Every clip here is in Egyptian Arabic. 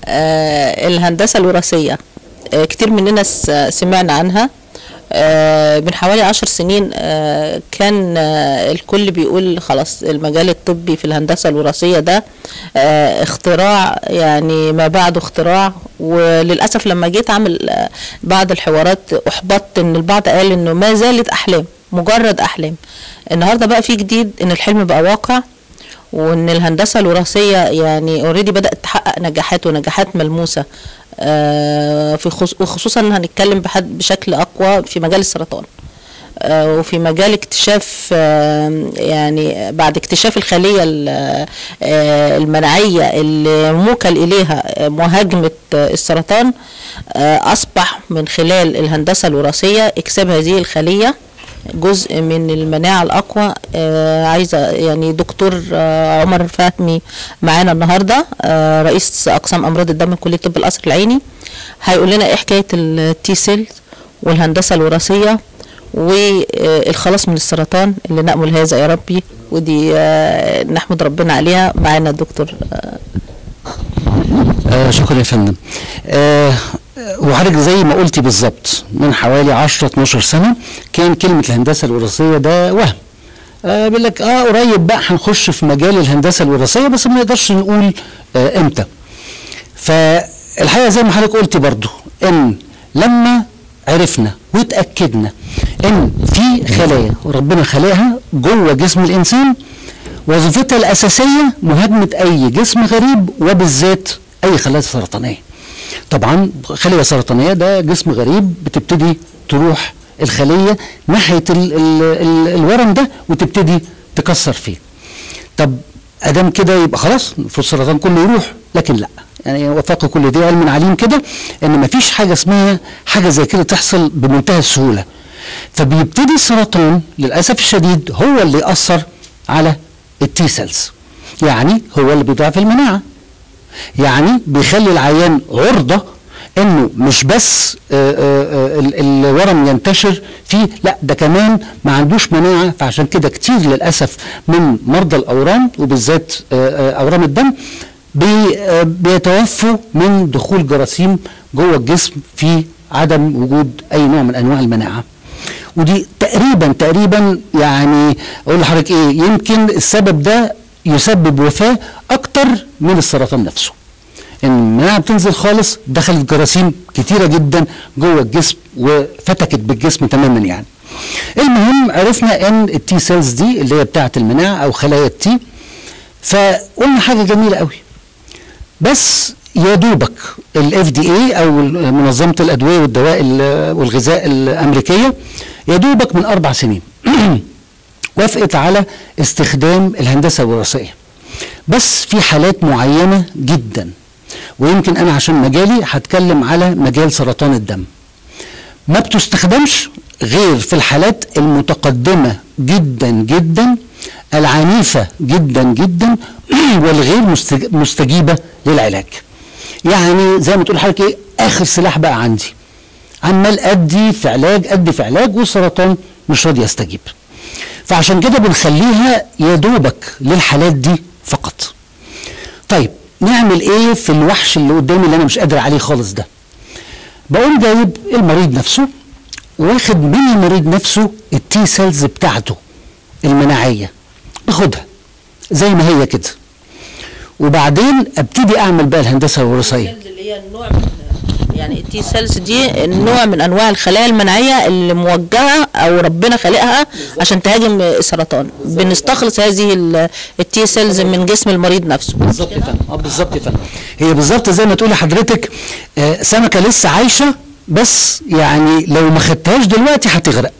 آه، الهندسة الوراثية آه، كتير مننا س- سمعنا عنها آه، من حوالي عشر سنين آه، كان آه، الكل بيقول خلاص المجال الطبي في الهندسة الوراثية ده آه، اختراع يعني ما بعده اختراع وللأسف لما جيت أعمل آه، بعض الحوارات أحبطت إن البعض قال إنه ما زالت أحلام مجرد أحلام النهاردة بقى في جديد إن الحلم بقى واقع وان الهندسه الوراثيه يعني اوريدي بدات تحقق نجاحات ونجاحات ملموسه آه، في خص- وخصوصا هنتكلم بحد بشكل اقوى في مجال السرطان آه، وفي مجال اكتشاف آه، يعني بعد اكتشاف الخليه ال- آه، المناعيه اللي موكل اليها آه، مهاجمه آه، السرطان آه، اصبح من خلال الهندسه الوراثيه اكساب هذه الخليه جزء من المناعة الأقوى آه عايزة يعني دكتور آه عمر فهمي معانا النهاردة آه رئيس أقسام أمراض الدم كلية طب القصر العيني هيقول لنا إيه حكاية التي سيل والهندسة الوراثية والخلاص من السرطان اللي نأمل هذا يا ربي ودي آه نحمد ربنا عليها معانا الدكتور آه آه شكرا يا فندم آه وحضرتك زي ما قلتي بالظبط من حوالي 10 12 سنه كان كلمه الهندسه الوراثيه ده وهم آه بيقول لك اه قريب بقى هنخش في مجال الهندسه الوراثيه بس ما نقدرش نقول آه امتى فالحقيقه زي ما حضرتك قلتي برضو ان لما عرفنا واتاكدنا ان في خلايا ربنا خلقها جوه جسم الانسان وظيفتها الاساسيه مهاجمه اي جسم غريب وبالذات اي خلايا سرطانيه طبعا خليه سرطانيه ده جسم غريب بتبتدي تروح الخليه ناحيه ال ال ال الورم ده وتبتدي تكسر فيه طب ادام كده يبقى خلاص المفروض السرطان كله يروح لكن لا يعني وفق كل دي علم عليم كده ان مفيش حاجه اسمها حاجه زي كده تحصل بمنتهى السهوله فبيبتدي السرطان للاسف الشديد هو اللي ياثر على التي سيلز يعني هو اللي بيضعف المناعه يعني بيخلي العيان عرضه انه مش بس آآ آآ ال- الورم ينتشر فيه لا ده كمان ما عندوش مناعه فعشان كده كتير للاسف من مرضى الاورام وبالذات آآ اورام الدم بي آه بيتوفوا من دخول جراثيم جوه الجسم في عدم وجود اي نوع من انواع المناعه ودي تقريبا تقريبا يعني اقول لحضرتك ايه يمكن السبب ده يسبب وفاه اكتر من السرطان نفسه ان المناعه بتنزل خالص دخلت جراثيم كتيره جدا جوه الجسم وفتكت بالجسم تماما يعني المهم عرفنا ان التي سيلز دي اللي هي بتاعه المناعه او خلايا التي فقلنا حاجه جميله قوي بس يا دوبك الاف دي اي او منظمه الادويه والدواء ال- والغذاء الامريكيه يا دوبك من اربع سنين وافقت على استخدام الهندسه الوراثيه بس في حالات معينه جدا ويمكن انا عشان مجالي هتكلم على مجال سرطان الدم ما بتستخدمش غير في الحالات المتقدمه جدا جدا العنيفه جدا جدا والغير مستج- مستجيبه للعلاج يعني زي ما تقول حضرتك ايه اخر سلاح بقى عندي عمال ادي في علاج ادي في علاج والسرطان مش راضي يستجيب فعشان كده بنخليها يا دوبك للحالات دي فقط طيب نعمل ايه في الوحش اللي قدامي اللي انا مش قادر عليه خالص ده بقوم جايب المريض نفسه واخد من المريض نفسه التي سيلز بتاعته المناعيه باخدها زي ما هي كده وبعدين ابتدي اعمل بقى الهندسه الوراثيه اللي هي النوع من يعني التي سيلز دي نوع من انواع الخلايا المناعيه اللي موجهه او ربنا خالقها عشان تهاجم السرطان بنستخلص هذه التي سيلز من جسم المريض نفسه بالظبط يا فندم اه بالظبط يا فندم هي بالظبط زي ما تقولي حضرتك آه سمكه لسه عايشه بس يعني لو ما خدتهاش دلوقتي هتغرق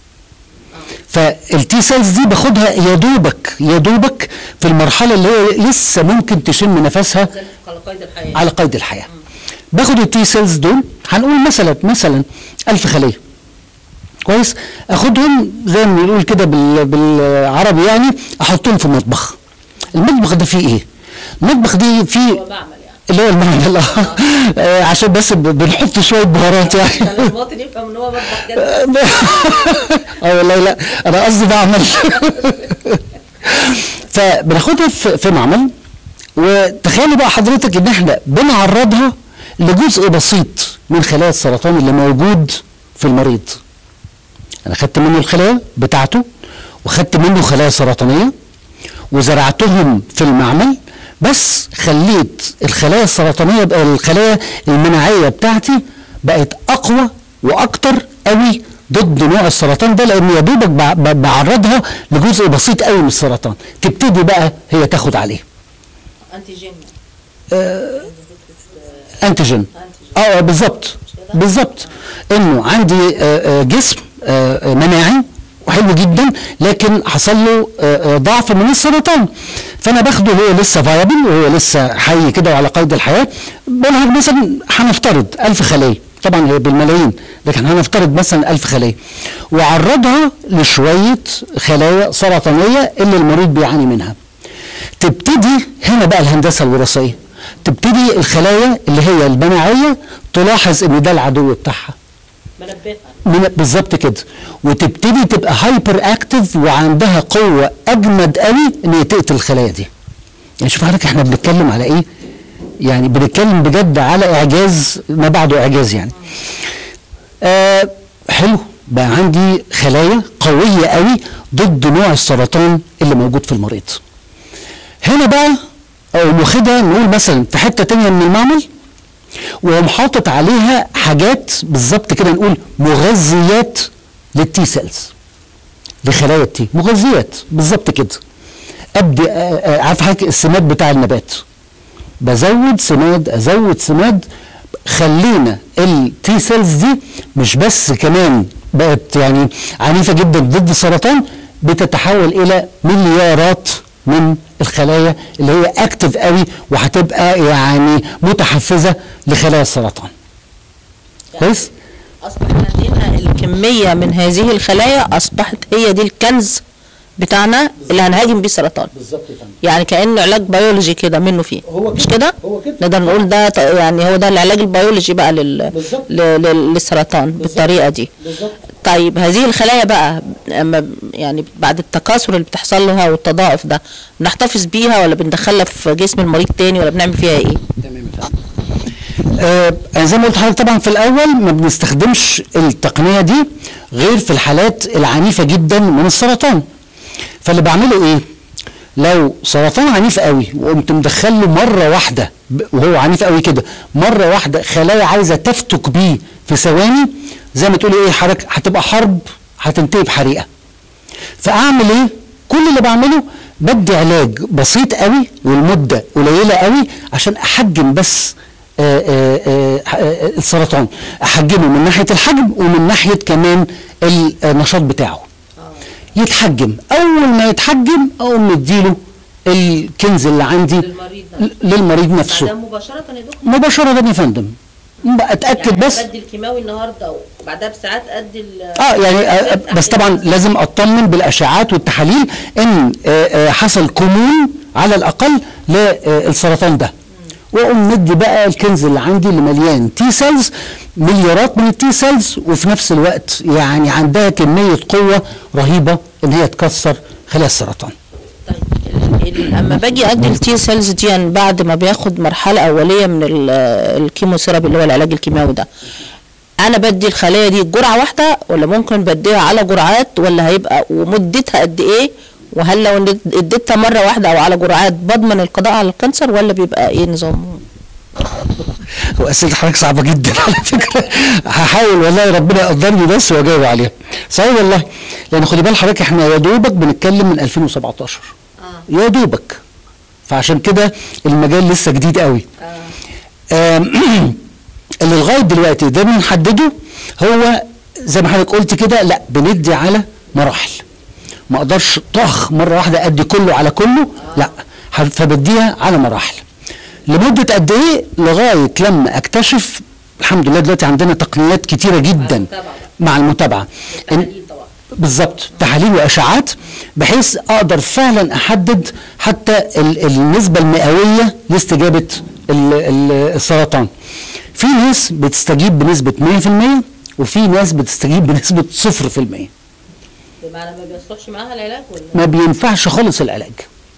فالتي سيلز دي باخدها يا دوبك يا دوبك في المرحله اللي هي لسه ممكن تشم نفسها على قيد الحياه باخد التي سيلز دول هنقول مثلا مثلا 1000 خليه كويس اخدهم زي ما بنقول كده بال- بالعربي يعني احطهم في مطبخ المطبخ ده فيه ايه المطبخ دي فيه اللي هو المعمل آه. آه، عشان بس ب- بنحط شويه بهارات يعني المواطن يفهم ان هو مطبخ جد اه والله لا انا قصدي بعمل فبناخدها في في معمل وتخيلي بقى حضرتك ان احنا بنعرضها لجزء بسيط من خلايا السرطان اللي موجود في المريض انا خدت منه الخلايا بتاعته وخدت منه خلايا سرطانيه وزرعتهم في المعمل بس خليت الخلايا السرطانيه بقى الخلايا المناعيه بتاعتي بقت اقوى واكتر قوي ضد نوع السرطان ده لان يا دوبك بع- ب- بعرضها لجزء بسيط قوي من السرطان تبتدي بقى هي تاخد عليه انتيجين انتيجين اه آه، بالظبط بالظبط انه عندي آه، آه، جسم آه، آه، مناعي وحلو جدا لكن حصل له آه، آه، ضعف من السرطان فانا باخده وهو لسه فايبل وهو لسه حي كده وعلى قيد الحياه بنهج مثلا هنفترض 1000 خليه طبعا هي بالملايين لكن هنفترض مثلا 1000 خليه وعرضها لشويه خلايا سرطانيه اللي المريض بيعاني منها تبتدي هنا بقى الهندسه الوراثيه تبتدي الخلايا اللي هي المناعيه تلاحظ ان ده العدو بتاعها منبهه من بالظبط كده وتبتدي تبقى هايبر اكتف وعندها قوه اجمد قوي ان هي تقتل الخلايا دي يعني شوف حضرتك احنا بنتكلم على ايه يعني بنتكلم بجد على اعجاز ما بعده اعجاز يعني آه حلو بقى عندي خلايا قويه قوي ضد نوع السرطان اللي موجود في المريض هنا بقى او واخدها نقول مثلا في حته تانية من المعمل ويقوم حاطط عليها حاجات بالظبط كده نقول مغذيات للتي سيلز لخلايا التي مغذيات بالظبط كده ابدي آه، آه، عارف حضرتك السماد بتاع النبات بزود سماد ازود سماد خلينا التي سيلز دي مش بس كمان بقت يعني عنيفه جدا ضد السرطان بتتحول الى مليارات من الخلايا اللي هي اكتف قوي وهتبقى يعني متحفزه لخلايا السرطان كويس اصبح عندنا الكميه من هذه الخلايا اصبحت هي دي الكنز بتاعنا اللي هنهاجم بيه السرطان بالظبط يا فندم يعني كانه علاج بيولوجي كده منه فيه هو مش كده. كده هو كده. نقدر نقول ده ط- يعني هو ده العلاج البيولوجي بقى لل... بالظبط. ل... لل- للسرطان بالطريقه دي بالظبط طيب هذه الخلايا بقى اما يعني بعد التكاثر اللي بتحصل لها والتضاعف ده بنحتفظ بيها ولا بندخلها في جسم المريض تاني ولا بنعمل فيها ايه؟ تمام يا فندم آه أنا زي ما قلت لحضرتك طبعا في الاول ما بنستخدمش التقنيه دي غير في الحالات العنيفه جدا من السرطان فاللي بعمله ايه لو سرطان عنيف قوي وقمت مدخله مره واحده ب- وهو عنيف قوي كده مره واحده خلايا عايزه تفتك بيه في ثواني زي ما تقولي ايه حضرتك هتبقى حرب هتنتهي بحريقه فاعمل ايه كل اللي بعمله بدي علاج بسيط قوي والمده قليله قوي عشان احجم بس آآ آآ آآ السرطان احجمه من ناحيه الحجم ومن ناحيه كمان النشاط بتاعه يتحجم اول ما يتحجم اقوم مديله الكنز اللي عندي للمريض نفسه. للمريض نفسه مباشره يا دكتور مباشره يا فندم اتاكد بس بدي الكيماوي النهارده وبعدها بساعات ادي اه يعني آه بس طبعا لازم اطمن بالاشعاعات والتحاليل ان آه آه حصل كمون على الاقل للسرطان ده واقوم مدي بقى الكنز اللي عندي اللي مليان تي سيلز مليارات من التي سيلز وفي نفس الوقت يعني عندها كميه قوه رهيبه ان هي تكسر خلايا السرطان طيب ال- لما باجي ادي التي سيلز دي يعني بعد ما بياخد مرحله اوليه من ال- الكيموثيرابي اللي هو العلاج الكيماوي ده انا بدي الخلايا دي جرعه واحده ولا ممكن بديها على جرعات ولا هيبقى ومدتها قد ايه وهل لو اديت- اديتها مره واحده او على جرعات بضمن القضاء على الكانسر ولا بيبقى ايه نظامه واسئله حضرتك صعبه جدا على فكره هحاول والله ربنا يقدرني بس واجاوب عليها صحيح والله لان خدي بال حضرتك احنا يا دوبك بنتكلم من 2017 يا دوبك فعشان كده المجال لسه جديد قوي آم، اللي لغايه دلوقتي ده بنحدده هو زي ما حضرتك قلت كده لا بندي على مراحل ما اقدرش طخ مره واحده ادي كله على كله لا ح- فبديها على مراحل لمده قد ايه لغايه لما اكتشف الحمد لله دلوقتي عندنا تقنيات كتيره جدا المتابعة. مع المتابعه إن- طبعا بالظبط تحاليل واشعاعات بحيث اقدر فعلا احدد حتى ال- النسبه المئويه لاستجابه ال- ال- السرطان في ناس بتستجيب بنسبه 100% وفي ناس بتستجيب بنسبه 0% بمعنى ما بيصلحش معاها العلاج ولا ما بينفعش خالص العلاج اه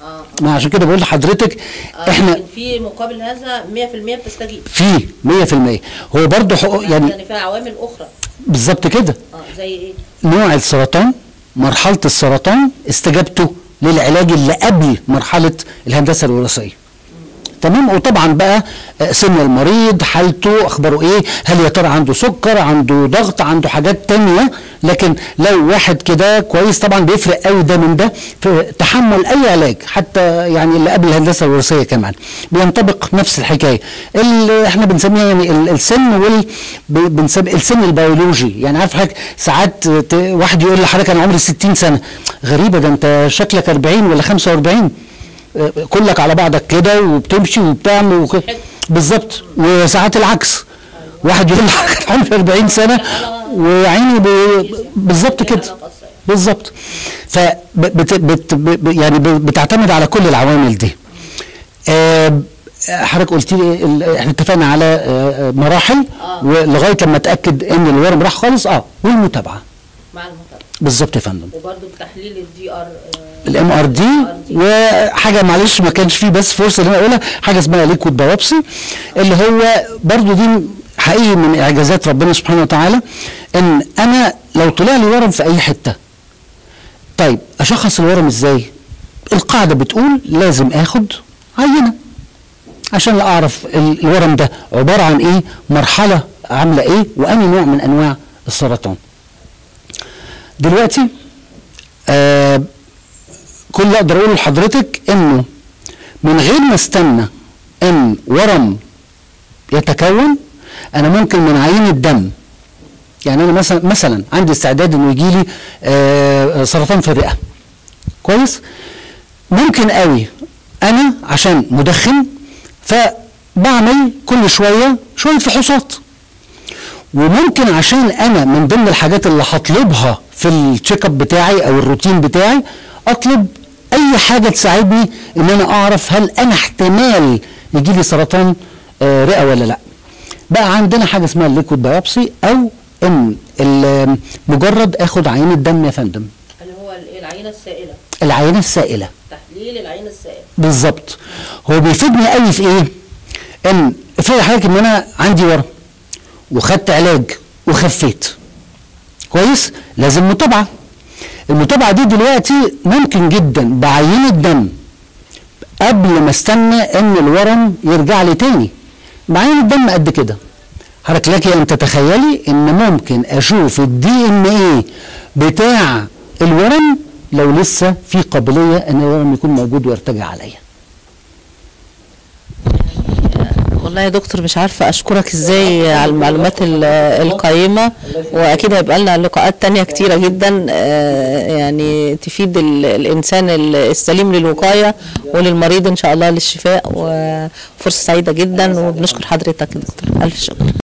اه ما عشان كده بقول لحضرتك آه، احنا لكن في مقابل هذا 100% بتستجيب في 100% هو برضه حقوق يعني يعني فيها عوامل اخرى بالظبط كده اه زي ايه؟ نوع السرطان مرحله السرطان استجابته للعلاج اللي قبل مرحله الهندسه الوراثيه تمام وطبعا بقى آه، سن المريض حالته اخباره ايه هل يا ترى عنده سكر عنده ضغط عنده حاجات تانية لكن لو واحد كده كويس طبعا بيفرق قوي ده من ده في تحمل اي علاج حتى يعني اللي قبل الهندسه الوراثيه كمان بينطبق نفس الحكايه اللي احنا بنسميها يعني ال- السن وال ب- بنسمي السن البيولوجي يعني عارف حضرتك ساعات ت- واحد يقول لحضرتك انا عمري 60 سنه غريبه ده انت شكلك 40 ولا 45 آه، كلك على بعضك كده وبتمشي وبتعمل وك... بالظبط وساعات العكس واحد يقول لك عندي 40 سنه وعيني ب... بالظبط كده بالظبط ف بت... بت... ب... يعني ب- بتعتمد على كل العوامل دي آه، حضرتك قلت لي ال- احنا اتفقنا على آه، آه، مراحل آه. ولغايه لما اتاكد ان الورم راح خالص اه والمتابعه مع المتابعه بالظبط يا فندم وبرده بتحليل الدي ار الام ار دي وحاجه معلش ما كانش فيه بس فرصه ان انا اقولها حاجه اسمها ليكويد بايوبسي اللي هو برضو دي حقيقي من اعجازات ربنا سبحانه وتعالى ان انا لو طلع لي ورم في اي حته طيب اشخص الورم ازاي القاعده بتقول لازم اخد عينه عشان اعرف ال- الورم ده عباره عن ايه مرحله عامله ايه واني نوع من انواع السرطان دلوقتي آه كل اللي اقدر اقوله لحضرتك انه من غير ما استنى ان ورم يتكون انا ممكن من عينه دم يعني انا مثلا مثلا عندي استعداد انه يجي لي آه سرطان في الرئه كويس ممكن قوي انا عشان مدخن فبعمل كل شويه شويه فحوصات وممكن عشان انا من ضمن الحاجات اللي هطلبها في التشيك اب بتاعي او الروتين بتاعي اطلب اي حاجه تساعدني ان انا اعرف هل انا احتمال يجي لي سرطان آه، رئه ولا لا بقى عندنا حاجه اسمها الليكويد بايوبسي او ان ال- مجرد اخد عينه دم يا فندم اللي هو ال- العينه السائله العينه السائله تحليل العينه السائله بالظبط هو بيفيدني قوي في ايه ان افرض حضرتك ان انا عندي ورم وخدت علاج وخفيت كويس لازم متابعه المتابعه دي دلوقتي ممكن جدا بعينه دم قبل ما استنى ان الورم يرجع لي تاني بعينه دم قد كده حضرتك لك ان تتخيلي ان ممكن اشوف الدي ان ايه بتاع الورم لو لسه في قابليه ان الورم يكون موجود ويرتجع عليا والله يا دكتور مش عارفة أشكرك إزاي على المعلومات ال- القيمة وأكيد هيبقى لنا لقاءات تانية كتيرة جدا آه، يعني تفيد ال- الإنسان ال- السليم للوقاية وللمريض إن شاء الله للشفاء وفرصة سعيدة جدا وبنشكر حضرتك يا دكتور ألف شكر